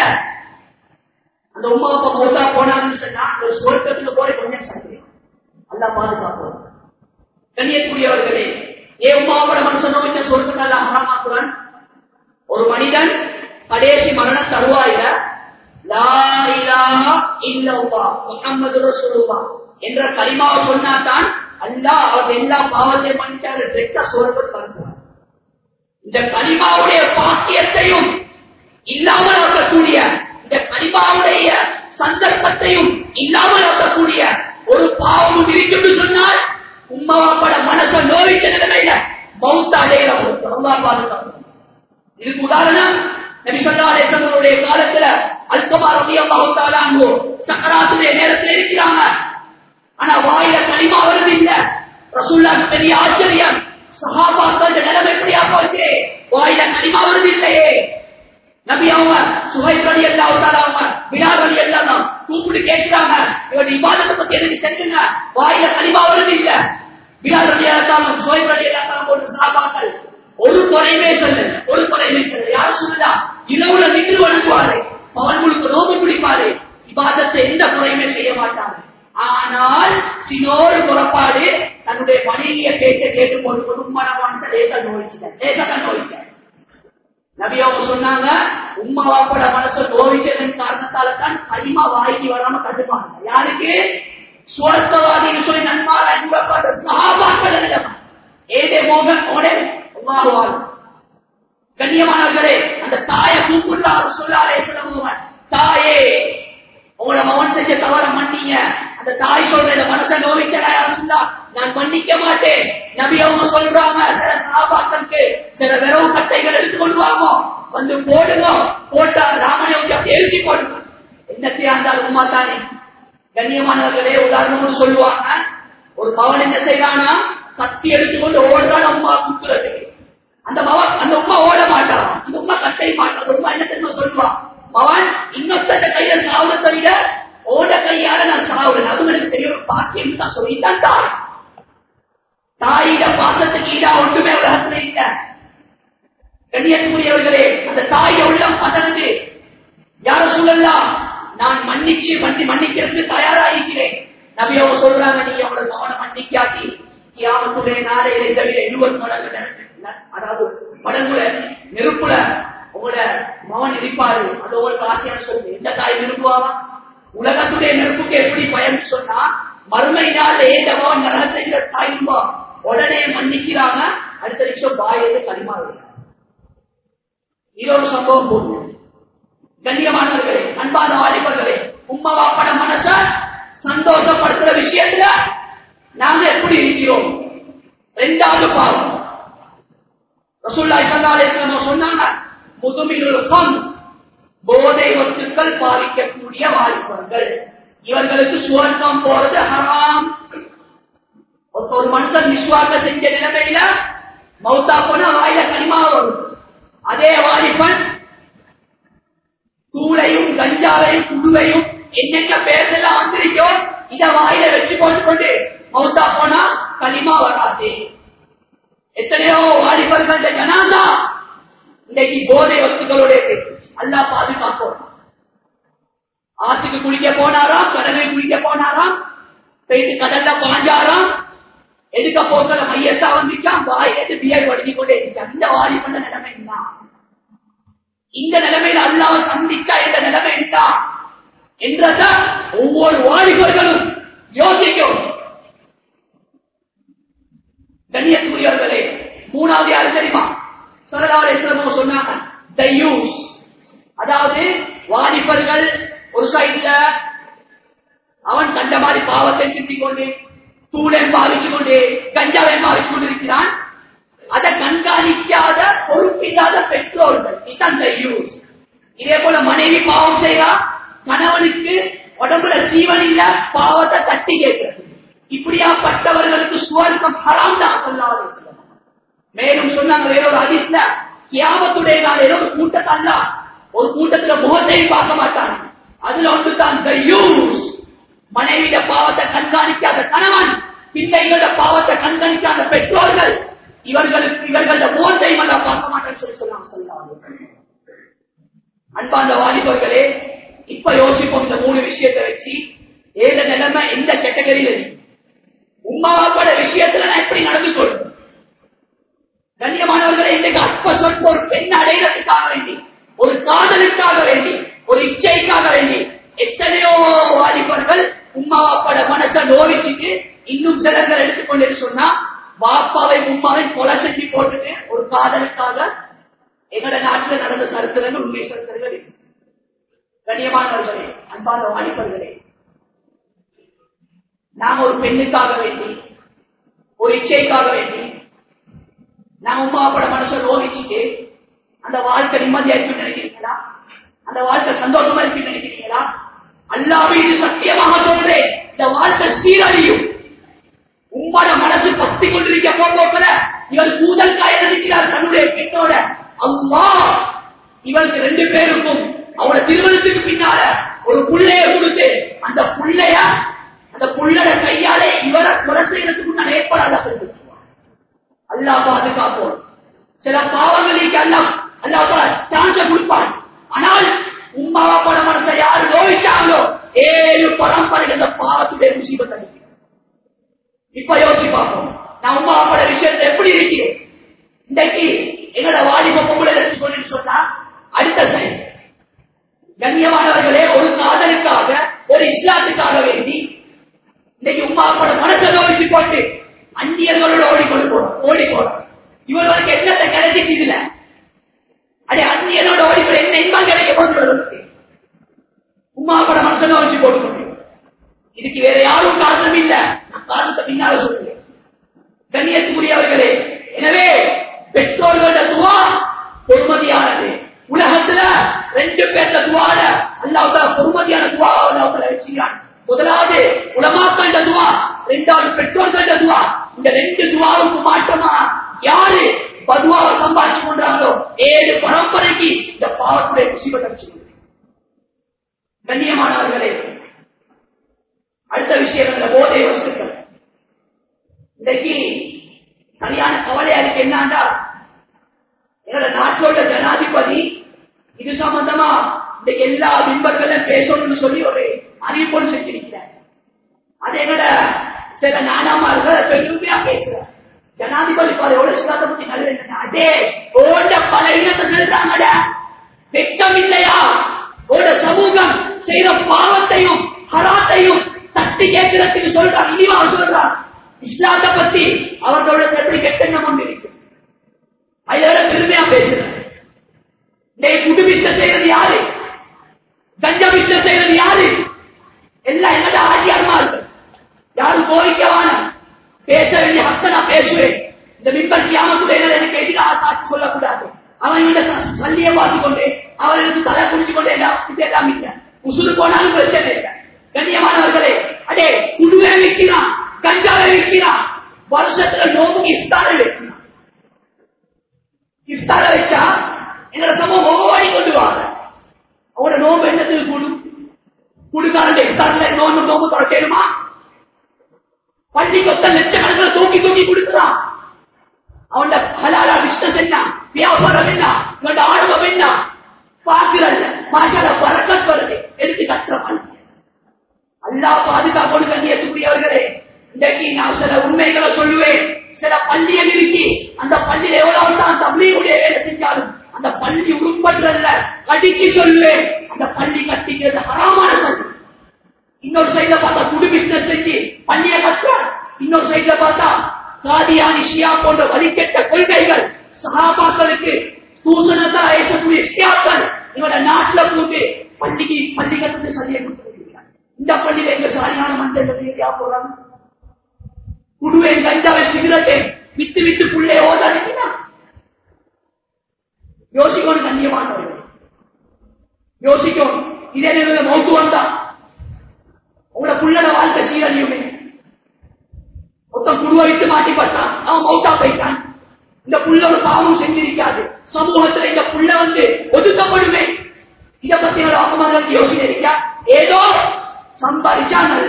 அந்த உம்மா அப்பா மௌத்தா போனாங்கன்னு சொன்னா அந்த சுவர்க்கத்துக்கு போய் கொஞ்சம் சந்தேகம் அல்ல பாதுகாப்போம் கண்ணியத்துக்குரியவர்களே ஏ உமாவோட மனுஷன் நோய்ச்ச சொர்க்கத்தால ஹராமாக்குறான் ஒரு மனிதன் கடைசி மரண தருவாயில லா இலாஹா இல்லல்லாஹ் முஹம்மது ரசூலுல்லாஹ் என்ற கலிமாவை சொன்னாதான் அல்லாஹ் அவர் எல்லா பாவத்தையும் மன்னிச்சாரு பெற்ற சொர்க்கத்தை அனுப்புவார் இந்த கலிமாவுடைய பாக்கியத்தையும் இல்லாமல் ஆக்கக்கூடிய இந்த கலிமாவுடைய சந்தர்ப்பத்தையும் இல்லாமல் ஆக்கக்கூடிய ஒரு பாவம் இருக்குன்னு சொன்னால் உம்மாவாப்பட மனசை நோய்க்க நிலைமையில பௌத்த அடையிறவங்க இதுக்கு உதாரணம் நபி சொல்லா அலேசனுடைய காலத்துல அல்கமா ரபியா பௌத்தாலாங்கோ சக்கராத்துடைய நேரத்தில் இருக்கிறாங்க ஆனா வாயில களிமா வருது இல்ல ரசூல்லா பெரிய ஆச்சரியம் சஹாபாக்கள் நிலைமை எப்படியா போச்சு வாயில களிமா வருது இல்லையே நபி அவங்க சுவை வழி எல்லாம் அவங்க விழா வழி எல்லாம் கூப்பிட்டு கேட்கிறாங்க இவன் இவாதத்தை பத்தி எனக்கு தெரிஞ்சுங்க வாயில களிமா வருது இல்ல விழா வழி எல்லாம் சுவை வழி எல்லாம் போட்டு சாபாக்கள் ஒரு குறையுமே சொல்லு ஒரு குறையுமே சொல்லு யாரும் சொல்லுதா இரவுல நின்று வணங்குவாரு அவன் முழுக்க நோம்பு பிடிப்பாரு இவாதத்தை எந்த குறையுமே செய்ய மாட்டாங்க ஆனால் சினோரு புறப்பாடு தன்னுடைய மனைவிய கேட்க கேட்டு கொண்டு குடும்பமான மனசை லேசா நோய்ச்சிட்டேன் லேசா நோய்ச்சிட்டேன் நபி அவங்க சொன்னாங்க உம்மா வாப்பட மனசை நோவிச்சதன் காரணத்தால தான் அதிகமா வாய்க்கு வராம கட்டுப்பாங்க யாருக்கு சுவர்த்தவாதின்னு சொல்லி நன்மார அன்பப்பட்ட சகாபாக்கள் நிலைமை ஏதே மோகன் ஓடே உமாறுவாள் கண்ணியமானவர்களே அந்த தாயை கூப்பிடுறாரு சொல்லாரே சொல்லுவன் தாயே உங்களோட மகன் செஞ்ச தவற மன்னிங்க அந்த தாய் சொல்ற மனசை நோவிச்சடா இருந்தா நான் மன்னிக்க மாட்டேன் நபி அவங்க சொல்றாங்க சில சகாபாக்களுக்கு சில விரவு கட்டைகள் எடுத்துக்கொண்டு வாங்க வந்து போடுங்க போட்டா ராமனை எழுதி போடுங்க என்னத்தையா இருந்தாலும் உமா தானே கண்ணியமானவர்களே உதாரணம் சொல்லுவாங்க ஒரு மகன் என்ன செய்யறானா கத்தி எடுத்துக்கொண்டு ஓடுறான் அம்மா குத்துறதுக்கு அந்த மகன் அந்த உமா ஓட மாட்டான் அந்த உமா கட்டை மாட்டான் உமா என்ன தெரியுமா சொல்லுவான் மகன் இன்னொருத்த கையில சாவுல தவிர ஓட கையால நான் சாவுறேன் அது எனக்கு தெரிய ஒரு பாக்கியம் தான் சொல்லித்தான் தாய் தாயிட பாசத்துக்கு ஈடா ஒன்றுமே உலகத்துல இல்ல கண்ணியத்துக்குரியவர்களே அந்த தாயை உள்ளம் பதறது யாரும் சொல்லலாம் நான் மன்னிச்சு மன்னி மன்னிக்கிறதுக்கு தயாராகிறேன் நபி அவங்க சொல்றாங்க நீ அவங்களோட மகனை மன்னிக்காட்டி கியாமத்துடைய நாளையில இதை விட இருபது மடங்கு அதாவது மடங்குல நெருப்புல உங்களோட மகன் இருப்பாரு அது ஒரு ஆசையான சொல்லு எந்த தாய் விரும்புவாவா உலகத்துடைய நெருப்புக்கு எப்படி பயன் சொன்னா மறுமை நாள் ஏந்த மகன் நரகத்தை தாயும்பா உடனே மன்னிக்கிறாங்க அடுத்த நிமிஷம் பாயிலிருந்து களிமா இது ஒரு சம்பவம் போட்டு கண்ணியமானவர்களே அன்பான வாலிபர்களே உம்மா வாப்பட மனச சந்தோஷப்படுத்துற விஷயத்துல நாங்க எப்படி இருக்கிறோம் ரெண்டாவது பாவம் ரசூல்லா சல்லாலே சொன்னாங்க முதுமினுல் கம் போதை வஸ்துக்கள் பாதிக்கக்கூடிய வாலிபர்கள் இவர்களுக்கு சுவர்க்கம் போறது ஹராம் ஒரு- ஒரு மனுஷன் விஸ்வாசம் செஞ்ச நிலைமையில மௌத்தா போனா வாயில கனிமா வரும் அதே வாலிபன் தூளையும் கஞ்சாவையும் குழுவையும் என்னென்ன பேரெல்லாம் வந்திருக்கோ இத வாயில வச்சு கொண்டு கொண்டு மௌத்தா போனா களிமா வராது எத்தனையோ வாலிபர்கள் ஜனாதா இன்னைக்கு போதை வஸ்துக்களுடைய அல்லா பாதுகாப்போம் ஆத்துக்கு குளிக்க போனாராம் கடலை குளிக்க போனாராம் போயிட்டு கடல்ல பாஞ்சாராம் எதுக்க போக்கிற மையத்தா வந்துச்சான் வாய் எது பியர் வடிஞ்சு கொண்டே இருக்கான் இந்த வாலிபண்ட நிலைமை என்ன இந்த நிலைமையில் அல்லாஹ் சந்திச்சா என்ற நிலைமை என்ன என்றத ஒவ்வொரு வாலிபர்களும் யோசிக்கும் கண்ணியத்துக்குரியவர்களே மூணாவது யாரு தெரியுமா சொல்லலாவது எத்தனமோ சொன்னாங்க the youth. அதாவது வாலிபர்கள் ஒரு சைட்ல அவன் கண்ட மாதிரி பாவத்தை சிந்திக் கொண்டு தூளை பாவிச்சு கொண்டு கஞ்சாவை பாவிச்சு கொண்டிருக்கிறான் அதை கண்காணிக்காத பொறுப்பில்லாத பெற்றோர்கள் இதுதான் the youth. இதே போல மனைவி பாவம் செய்யறா கணவனுக்கு உடம்புல ஜீவன் இல்ல பாவத்தை தட்டி கேட்கிறது இப்படியாப்பட்டவர்களுக்கு சுவர்க்கம் ஹராம் தான் சொல்லாது மேலும் சொன்னாங்க வேறொரு அதிர்ஷ்ட கியாமத்துடைய நாளில் ஒரு கூட்டத்தல்ல ஒரு கூட்டத்துல முகத்தை பார்க்க மாட்டாங்க அதுல ஒன்று தான் the youth. மனைவிட பாவத்தை கண்காணிக்காத கணவன் பிள்ளைகளோட பாவத்தை கண்காணிக்காத பெற்றோர்கள் இவர்களுக்கு இவர்களோட முகத்தை மல்ல பார்க்க மாட்டேன்னு சொல்லி சொல்லாம சொல்லாங்க அன்பாந்த வாலிபர்களே இப்ப யோசிப்போம் இந்த மூணு விஷயத்தை வச்சு ஏத நிலைமை எந்த கேட்டகரியில் இருக்கு உமாவாப்பட விஷயத்துல நான் எப்படி நடந்து கொள்ளும் கண்ணியமானவர்களை இன்றைக்கு அற்ப சொற்ப ஒரு பெண் அடைகிறதுக்காக வேண்டி ஒரு காதலுக்காக வேண்டி ஒரு இச்சைக்காக வேண்டி எத்தனையோ வாலிபர்கள் உமாவாப்பட மனசை நோவிச்சுட்டு இன்னும் சிலர்கள் எடுத்துக்கொண்டு சொன்னா பாப்பாவை உமாவை கொலை செஞ்சு போட்டுட்டு ஒரு காதலுக்காக எங்களோட நாட்டில் நடந்த கருத்துகள் உண்மை கருத்துகள் இருக்கு. கண்ணியமானவர்களே அன்பான வாலிபர்களே நாம் ஒரு பெண்ணுக்காக வேண்டி ஒரு இச்சைக்காக வேண்டி நாம் உமாவோட மனசை நோவிச்சுட்டு அந்த வாழ்க்கை நிம்மதியா இருக்குன்னு நினைக்கிறீங்களா அந்த வாழ்க்கை சந்தோஷமா இருக்குன்னு நினைக்கிறீங்களா அல்லாமே இது சத்தியமாக சொல்றேன் இந்த வாழ்க்கை சீரழியும் உங்களோட மனசு பத்தி கொண்டிருக்க போல இவள் கூதல் காய நினைக்கிறார் தன்னுடைய பெண்ணோட அம்மா இவளுக்கு ரெண்டு பேருக்கும் அவளோட திருமணத்துக்கு பின்னால ஒரு புள்ளைய கொடுத்து அந்த புள்ளைய அந்த புள்ளட கையாலே இவரை கொலை செய்யறதுக்கு நான் ஏற்பாடு அல்லா பாதுகாப்போம் சில பாவங்களுக்கு எல்லாம் அல்லா சான்ஸ கொடுப்பான் ஆனால் உமாவா பட மனசை யாரு நோயிச்சாங்களோ ஏழு பரம்பரை அந்த பாவத்துடைய முசீபத்தை அடிக்கும். இப்ப யோசிச்சு பார்ப்போம் நான் உமா அப்பட விஷயத்தை எப்படி இருக்கிறேன் இன்றைக்கு எங்களோட வாலிப பொங்கலை எடுத்துக்கொண்டு சொன்னா அடுத்த சைன் கண்ணியமானவர்களே ஒரு காதலுக்காக ஒரு இஸ்லாத்துக்காக வேண்டி இன்னைக்கு உமா அப்பட மனசை நோய்ச்சி போட்டு அந்நியர்களோட ஓடிக்கொண்டு போறோம் ஓடி போறோம் இவர்களுக்கு என்னத்தை கிடைச்சிட்டு இதுல அடே அந்நியனோட ஓடிக்கொண்டு என்ன இன்பம் கிடைக்க போட்டு உமா அப்பட மனசை நோய்ச்சி போட்டு இதுக்கு வேற யாரும் காரணம் இல்ல நான் காரணத்தை பின்னால சொல்லுவேன் கண்ணியத்துக்குரியவர்களே எனவே பெற்றோர்களோட துவா பொறுமதியானது உலகத்துல ரெண்டு பேர்த்த துவால அல்லாஹ் பொறுமதியான துவா அல்லாஹ் வச்சுக்கிறான் முதலாவது உலமாக்கள துவா இரண்டாவது பெற்றோர்கள துவா இந்த ரெண்டு துவாவுக்கு மாற்றமா யாரு பதுவாவை சம்பாதிச்சு கொண்டாங்களோ ஏழு பரம்பரைக்கு இந்த பாவத்துடைய முசீபத்தை கண்ணியமானவர்களே அடுத்த விஷயம் இந்த போதை வஸ்துக்கள் இன்றைக்கு சரியான கவலையா இருக்கு என்னண்டா என்னோட நாட்டோட ஜனாதிபதி இது சம்பந்தமா இன்னைக்கு எல்லா பிம்பர்களும் பேசணும்னு சொல்லி ஒரு அறிவிப்போடு செஞ்சிருக்கிறார் அது என்னோட சில நானாமார்கள் பெருமையா பேசுறார் ஜனாதிபதி பாரு எவ்வளவு சிலாத்தை பத்தி நல்ல அதே ஓட பல இனத்தை செலுத்தாங்கட வெட்கம் இல்லையா ஓட சமூகம் செய்யற பாவத்தையும் ஹராத்தையும் தட்டி கேட்கிறதுக்கு சொல்றான் இனிவா சொல்றான் இஸ்லாத்தை பத்தி அவர்களோட எப்படி கெட்டெண்ணம் கொண்டு இருக்கு அதுல பெருமையா பேசுறேன் குடு பிஸ்னஸ் செய்யறது யாரு கஞ்சா பிஸ்னஸ் செய்யறது யாரு எல்லாம் என்னோட ஆட்சியாரமா இருக்கு யாரும் கோரிக்கவான பேச வேண்டிய ஹக்க நான் பேசுவேன் இந்த மின்பர் கியாமத்துடைய எனக்கு எதிராக சாட்சி சொல்லக்கூடாது அவன் இந்த சல்லியை பார்த்து கொண்டு அவன் எனக்கு தலை குடிச்சு கொண்டு இதெல்லாம் இல்ல உசுறு போனாலும் பிரச்சனை இல்லை கண்ணியமானவர்களே அடே குடுவே விற்கிறான் கஞ்சாவை விற்கிறான் வருஷத்துல நோம்புக்கு இஃப்தாரை வைக்கிறான் இஃப்தாரை வச்சா எங்களை சமூகம் ஓடி கொண்டு வாங்க அவரோட நோம்பு என்னத்துக்கு கூடும் குடுக்காரன் இஃப்தார்ல நோம்பு நோம்பு தொடக்கணுமா பள்ளி கொத்த லட்சக்கணக்கில் தூக்கி தூக்கி கொடுக்குறான் அவன் ஹலாலா பிசினஸ் என்ன வியாபாரம் என்ன இவன் ஆர்வம் என்ன பாக்குறல்ல மாஷால பறக்கத் வருது எடுத்து கஷ்டமான அல்லா பாதுகாப்போடு கண்ணியத்துக்குரியவர்களே இன்றைக்கு நான் சில உண்மைகளை சொல்லுவேன் சில பள்ளியில் இருக்கு அந்த பள்ளியில் எவ்வளவு தான் தம்பியுடைய வேலை செஞ்சாலும் அந்த பள்ளி உருப்பற்றல்ல கடிச்சு சொல்லுவேன் அந்த பள்ளி கட்டிக்கிறது ஹராமான பள்ளி இன்னொரு சைட்ல பார்த்தா குடு பிசினஸ் செஞ்சு பள்ளியை கட்டுறான் இன்னொரு சைட்ல பார்த்தா காதியானி ஷியா போன்ற வழிகெட்ட கொள்கைகள் சகாபாக்களுக்கு தூசணத்தை அழைக்கக்கூடிய ஷியாக்கள் இவட நாட்டுல போட்டு பள்ளிக்கு பள்ளி கட்டத்தை சரியை கொடுத்திருக்கிறார் இந்த பள்ளியில எங்க சாரியான மஞ்சள் ஏரியா போறாங்க குடுவேன் கஞ்சாவை சிகரத்தை வித்து வித்து புள்ளே ஓதாடினா யோசிக்கணும் கண்ணியமானவர்கள் யோசிக்கணும் இதே நேரத்தில் மௌத்து வந்தா உங்களோட புள்ளட வாழ்க்கை சீரழியுமே மொத்தம் குடுவை விட்டு மாட்டிப்பட்டான் அவன் மௌத்தா போயிட்டான் இந்த புள்ள ஒரு பாவம் செஞ்சிருக்காது சமூகத்துல இந்த புள்ள வந்து ஒதுக்கப்படுமே இத பத்தி என்னோட ஆத்மாக்களுக்கு யோசனை இருக்கா ஏதோ சம்பாதிச்சா நல்ல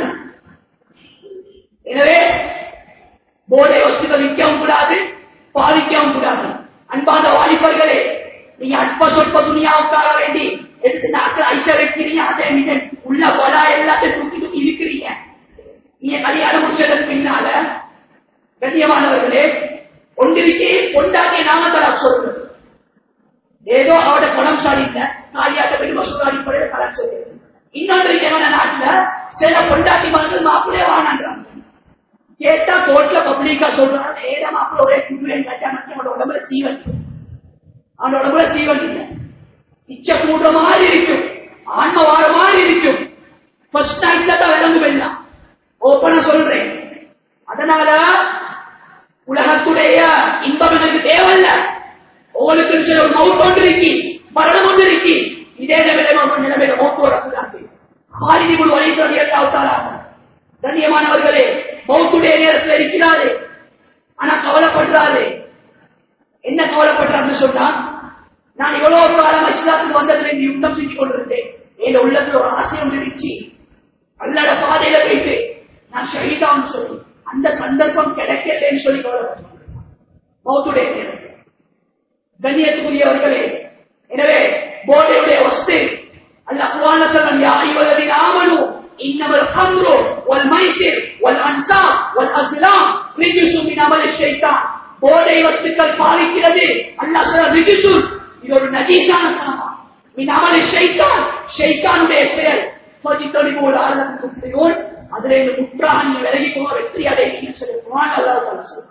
எனவே போதை வஸ்துகள் விற்கவும் கூடாது பாதிக்கவும் கூடாது அன்பான வாலிபர்களே நீங்க அற்ப சொற்ப துணியாவுக்காக வேண்டி எடுத்து நாட்கள் ஐச வைக்கிறீங்க அதே மீது உள்ள கொலா எல்லாத்தையும் தூக்கி தூக்கி இருக்கிறீங்க நீங்க கல்யாணம் முடிச்சதற்கு பின்னால கண்ணியமானவர்களே ஒன்றிற்கு கொண்டாடிய நாமத்தலா சொல்றது ஏதோ அவட குணம் சாடித்த காரியாட்ட பெரிய வசூல் அடிப்படையில் கலர் சொல்றது இன்னொன்று எவன நாட்டுல சில கொண்டாட்டி மக்கள் மாப்பிளே வானான்றாங்க கேட்டா கோர்ட்ல பப்ளிக்கா சொல்றாங்க ஏதா மாப்பிள்ள ஒரே குடுவேன் கட்டா அவனோட உடம்புல சீவன் அவனோட உடம்புல சீவன் இல்லை இச்ச கூடுற மாதிரி இருக்கும் ஆன்ம வாழ மாதிரி இருக்கும் ஃபர்ஸ்ட் நைட்ல தான் விளங்கும் எல்லாம் ஓப்பனா சொல்றேன் அதனால உலகத்துடைய இன்பம் எனக்கு தேவையில்ல உங்களுக்கு சில ஒரு மவுத் ஒன்று இருக்கி மரணம் ஒன்று இருக்கி இதே நிலைமையில நிலைமையில மௌத்து வரக்கூடாது ஆதிதிக்குள் வழித்தது எல்லாத்தாராக கண்ணியமானவர்களே மௌத்துடைய நேரத்தில் இருக்கிறாரு ஆனா கவலைப்படுறாரு என்ன கவலைப்படுறாருன்னு சொன்னா நான் எவ்வளவு காலம் இஸ்லாத்துக்கு வந்ததுல இந்த யுத்தம் செஞ்சு கொண்டிருந்தேன் என் உள்ளத்துல ஒரு ஆசையம் இருந்துச்சு அல்லாட பாதையில போயிட்டு நான் ஷஹீதான்னு சொல்லி அந்த சந்தர்ப்பம் கிடைக்கலன்னு சொல்லி கவலைப்படுறேன் மௌத்துடைய நேரம் கண்ணியத்துக்குரியவர்களே எனவே போதையுடைய வஸ்து அல்ல குவான சொல்லம் யாய்வதின் ஆமனும் இன்னமல் ஹம்ரு வல் மைசிர் வல் அன்சா வல் அஸ்லாம் ரிஜுசு மின் அமலி ஷைத்தான் போதை வஸ்துக்கள் பாதிக்கிறது அல்லாஹ் சொல்ல ரிஜுசு இது ஒரு நஜீசான சனமா மின் அமலி ஷைத்தான் ஷைத்தானுடைய செயல் பஜித்தொழிவோடு ஆரம்பம் துப்பியோன் அதில் இந்த முற்றாக நீங்க விலகி போக வெற்றி அடைவீங்க சொல்லி குவான் அல்லாஹ் சொல்றான்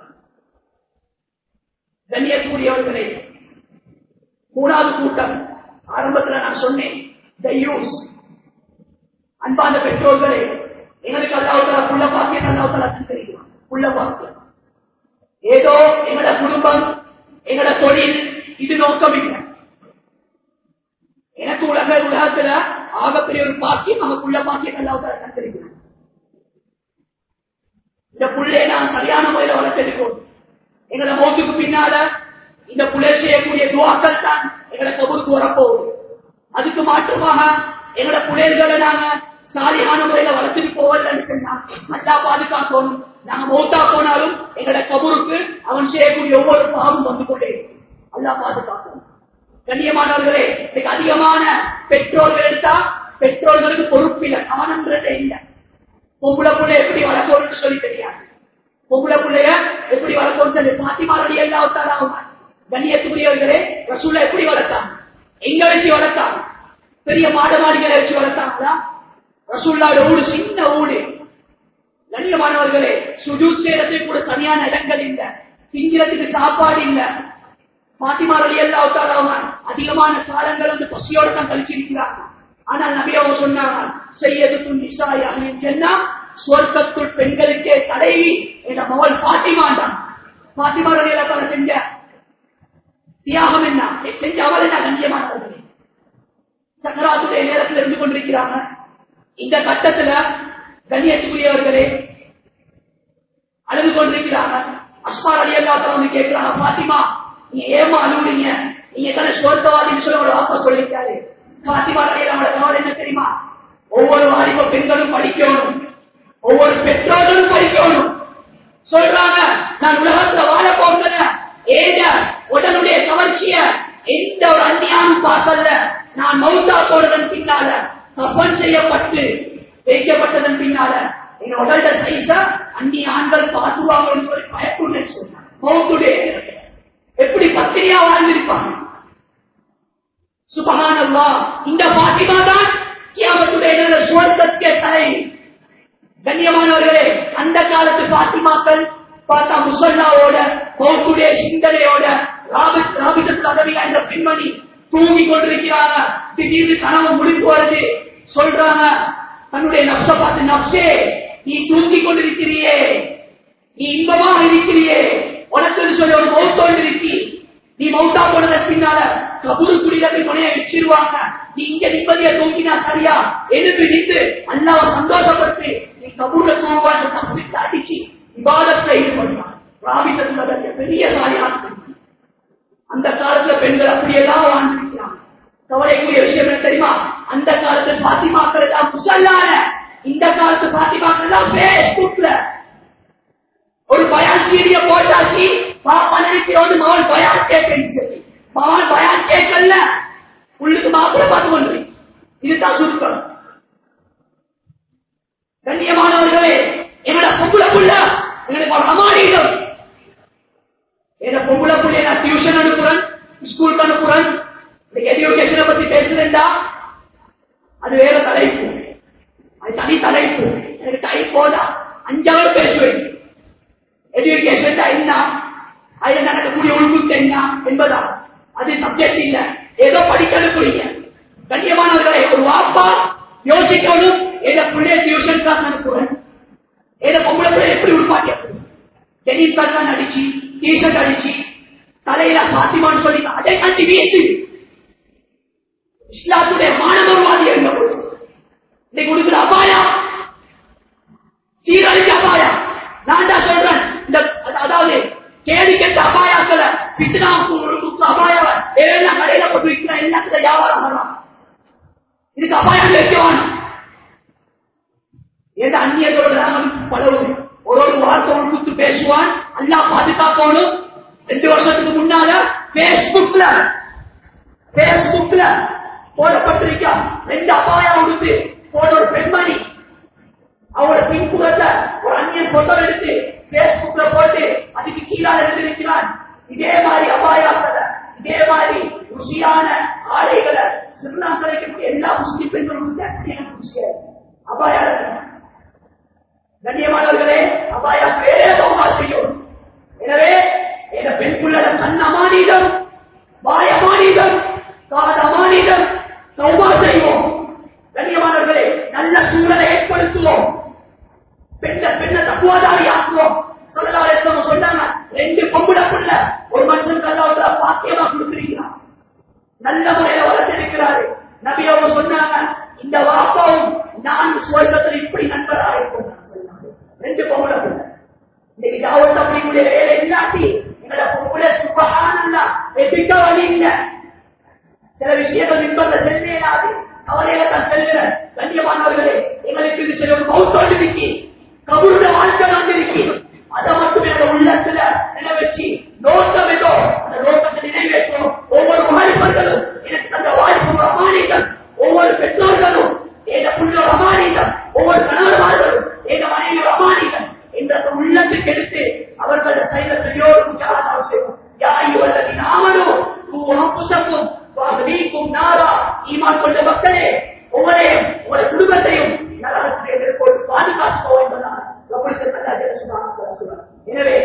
கண்ணியக்கூடியவர்களே மூணாவது கூட்டம் ஆரம்பத்துல நான் சொன்னேன் தையூஸ் அன்பான பெற்றோர்களே எங்களுக்கு அல்லாவுத்தலா புள்ள பாக்கியம் அல்லாவுத்தலா தெரியும் புள்ள பாக்கியம் ஏதோ எங்களோட குடும்பம் எங்களோட தொழில் இது நோக்கம் இல்லை எனக்கு உலக உலகத்துல ஆகப்பெரிய ஒரு பாக்கியம் நம்ம புள்ள பாக்கியம் அல்லாவுத்தலா தந்திருக்கிறோம் இந்த புள்ளைய நான் சரியான முறையில வளர்த்தெடுக்கணும் எங்களை மௌத்துக்கு பின்னால இந்த புலை செய்யக்கூடிய துவாக்கள் தான் எங்களை கபூருக்கு வரப்போகுது அதுக்கு மாற்றமாக எங்களோட புலையர்களை நாங்க சாலியான முறையில வளர்த்துட்டு போவதில்லைன்னு சொன்னா நல்லா பாதுகாக்கணும் நாங்க மௌத்தா போனாலும் எங்களோட கபூருக்கு அவன் செய்யக்கூடிய ஒவ்வொரு பாவம் வந்து கொண்டே இருக்கும். அல்லா பாதுகாக்கணும் கண்ணியமானவர்களே இன்னைக்கு அதிகமான பெற்றோர்கள் எடுத்தா பெற்றோர்களுக்கு பொறுப்பில்லை கவனம்ன்றதே இல்லை பொம்பளை புள்ள எப்படி வளர்க்கணும்னு சொல்லி தெரியாது பொம்பளை பிள்ளைய எப்படி வளர்க்கணும் பாத்திமாரடி எல்லாத்தாலும் கண்ணியத்துக்குரியவர்களே ரசூலை எப்படி வளர்த்தாங்க எங்க வச்சு வளர்த்தாங்க பெரிய மாட மாடிகளை வச்சு வளர்த்தாங்களா ரசூல்லாவோட ஊடு சின்ன ஊடு கண்ணியமானவர்களே சுஜூத் செய்யறதுக்கு கூட சரியான இடங்கள் இல்ல திங்கிறதுக்கு சாப்பாடு இல்ல பாத்திமாரடி எல்லாத்தாலும் அதிகமான காலங்கள் வந்து பசியோட தான் கழிச்சிருக்கிறாங்க ஆனால் நபி அவங்க சொன்னாங்க செய்யதுக்கும் நிசாயாக சொன்னா சுவர்க்கத்துள் பெண்களுக்கே தடைவி என்ற மகள் பாத்திமாண்டான் பாத்திமாருடைய இலக்கணம் செஞ்ச தியாகம் என்ன செஞ்ச அவள் என்ன கண்ணியமானவர்களே சக்கராத்துடைய நேரத்தில் இருந்து கொண்டிருக்கிறாங்க இந்த கட்டத்துல கண்ணியத்துக்குரியவர்களே அழுது கொண்டிருக்கிறாங்க அஸ்மார் அலி அல்லா வந்து கேட்கிறாங்க பாத்திமா நீங்க ஏமா அழுவுறீங்க நீங்க தானே சோர்த்தவாதின்னு சொல்லி உங்களோட வாப்பா சொல்லியிருக்காரு பாத்திமா அலி அல்லாவோட கவலை என்ன தெரியுமா ஒவ்வொரு வாலிப பெண்களும் படிக்கணும் ஒவ்வொரு பெற்றோர்களும் படிக்கணும் சொல்றாங்க நான் உலகத்துல வாழ போகிறேன் ஏங்க உடனுடைய கவர்ச்சிய எந்த ஒரு அந்நியானும் பார்க்கல நான் மௌத்தா போனதன் பின்னால கப்பல் செய்யப்பட்டு வைக்கப்பட்டதன் பின்னால எங்க உடல்ல சைஸ அந்நிய ஆண்கள் பார்த்துவாங்கன்னு சொல்லி பயப்படுன்னு சொன்னாங்க மௌத்துடைய எப்படி பத்திரியா வாழ்ந்திருப்பாங்க சுபகானல்லா இந்த பாத்திமா தான் கியாமத்துடைய சுவர்க்கத்திய தலை கண்ணியமானவர்களே அந்த காலத்து பாத்திமாக்கள் பார்த்தா முசல்லாவோட மௌத்துடைய சிந்தனையோட ராபித் ராபிதத் பதவியா என்ற பெண்மணி தூங்கி கொண்டிருக்கிறாங்க திடீர்னு கனவு முடிப்பு வருது சொல்றாங்க தன்னுடைய நப்ச பார்த்து நப்சே நீ தூங்கி கொண்டிருக்கிறியே நீ இன்பமாக இருக்கிறியே உனக்கு சொல்லி ஒரு மௌத்தோடு இருக்கி நீ மௌத்தா போனதற்கு பின்னால கபூரு குடிகளை துணையை வச்சிருவாங்க நீ இங்க நிம்மதியா தூங்கினா சரியா எழுந்து நின்று அல்லாஹ் சந்தோஷப்பட்டு நீ கபூர்ல தூங்குவான்னு தப்பித்து அடிச்சு விவாதத்தை ஈடுபடுவான் ராபிதத்துல பெரிய சாரியான அந்த காலத்துல பெண்கள் அப்படியெல்லாம் வாழ்ந்திருக்கிறாங்க கவலைக்குரிய விஷயம் என்ன தெரியுமா அந்த காலத்து பாத்திமாக்கள் எல்லாம் முசல்லான இந்த காலத்து பாத்திமாக்கள் எல்லாம் பேஸ்புக்ல ஒரு பயான் சீரிய போட்டாச்சு பன்னெண்டு மகன் பயான் கேட்க மகன் பயான் கேட்கல உள்ளுக்கு மாப்பிள்ள பார்த்து கொண்டு இதுதான் சுருக்கம் கண்ணியமானவர்களே என்னோட பொம்பளை புள்ள எங்களுக்கு ஒரு அமானிடம் என்ன பொம்பளை புள்ளைய நான் டியூஷன் அனுப்புறேன் ஸ்கூலுக்கு அனுப்புறேன் எஜுகேஷனை பத்தி பேசுறேன்டா அது வேற தலைப்பு அது தனி தலைப்பு எனக்கு டைம் போதா அஞ்சாவது பேசுவேன் எஜுகேஷன் என்ன அதில் நடக்கக்கூடிய ஒழுங்குக்கு என்ன என்பதா அது சப்ஜெக்ட் இல்ல ஏதோ படிக்க அனுப்புறீங்க கண்ணியமானவர்களை ஒரு வாப்பா யோசிக்கணும் ஏதோ பிள்ளைய டியூஷன் கிளாஸ் அனுப்புறேன் ஏதோ பொம்பளை பிள்ளை எப்படி உருப்பாட்டி டென்னிஸ் பேட்லாம் அடிச்சு டிஷர்ட் அடிச்சு தலையில பாத்திமான்னு சொல்லி அதை கட்டி வீசு இஸ்லாத்துடைய மாணவர்வாதி எங்க இன்னைக்கு கொடுக்குற அபாயா சீரழிஞ்ச அபாயா நான் தான் சொல்றேன் இந்த அதாவது கேள்வி கேட்ட அபாயாக்கள பித்னா அபாயாவ எல்லாம் கடையில போட்டு விற்கிற எல்லாத்துல வியாபாரம் பண்ணலாம் இதுக்கு அபாயம் வைக்கணும் ஏதோ அந்நியத்தோட நாங்கள் பழகும் ஒரு ஒரு வார்த்தை ஒரு குத்து பேசுவான் அல்லா பாதுகாக்கணும் ரெண்டு வருஷத்துக்கு முன்னால பேஸ்புக்ல பேஸ்புக்ல போடப்பட்டிருக்கா ரெண்டு அபாயம் கொடுத்து போன ஒரு பெண்மணி அவரோட பின்புறத்தை ஒரு அந்நியன் போட்டோ எடுத்து பேஸ்புக்ல போட்டு அதுக்கு கீழால எழுதியிருக்கிறான் இதே மாதிரி அபாயாக்களை இதே மாதிரி ருசியான ஆடைகளை சிறுநாசனைக்கு எல்லா முஸ்லிம் பெண்களும் அபாயா கண்ணியமானவர்களே அபாயா வேறே சௌகா செய்யும் எனவே என பெண் பிள்ளை கண் அமானிடம் வாய் அமானிடம் காது அமானிடம் சௌகா செய்வோம் கண்ணியமானவர்களே நல்ல சூழலை ஏற்படுத்துவோம் பெண்ண பெண்ண தப்புவாதாரி ஆக்குவோம் சொல்லலாம் சொன்னாங்க ரெண்டு பொம்புட புள்ள ஒரு மனுஷனுக்கு அல்லாவுல பாக்கியமா கொடுத்திருக்கிறான் நல்ல முறையில வளர்த்திருக்கிறாரு நபி அவங்க சொன்னாங்க இந்த வாப்பாவும் நான் சுவர்க்கத்தில் இப்படி நண்பராக இருக்கும் ரெண்டு பொம்பளை புள்ள இன்னைக்கு தாவத் அப்படிக்கூடிய வேலை இல்லாட்டி எங்களோட பொம்பளை சுபகானந்தா எதிர்க்க வழி இல்லை சில விஷயங்கள் நின்பந்த செல்வேனாது அவரையில தான் செல்கிறேன் கண்ணியமானவர்களே எங்களுக்கு இது சில மௌத்தோடு இருக்கி கபூருடைய வாழ்க்கை வந்து இருக்கி அதை மட்டும் என்னோட உள்ளத்துல நினைவச்சு நோக்கம் ஏதோ அந்த நோக்கத்தை நிறைவேற்றும் ஒவ்வொரு வாய்ப்புகளும் எனக்கு அந்த வாய்ப்பு அமானிகள் ஒவ்வொரு பெற்றோர்களும் எங்க புள்ள அமானிகள் ஒவ்வொரு கணவன்மார்களும் எங்க மனைவி அமானிகள் என்ற உள்ளத்துக்கு எடுத்து அவர்களோட சைலத்தையோடு தியாகம் செய்வோம் யாய் வல்லதி நாமனும் புசக்கும் நீக்கும் நாரா ஈமான் கொண்ட மக்களே உங்களையும் உங்களுடைய குடும்பத்தையும் நரகத்திலே மேற்கொண்டு பாதுகாத்துக்கோ என்பதால் எனவே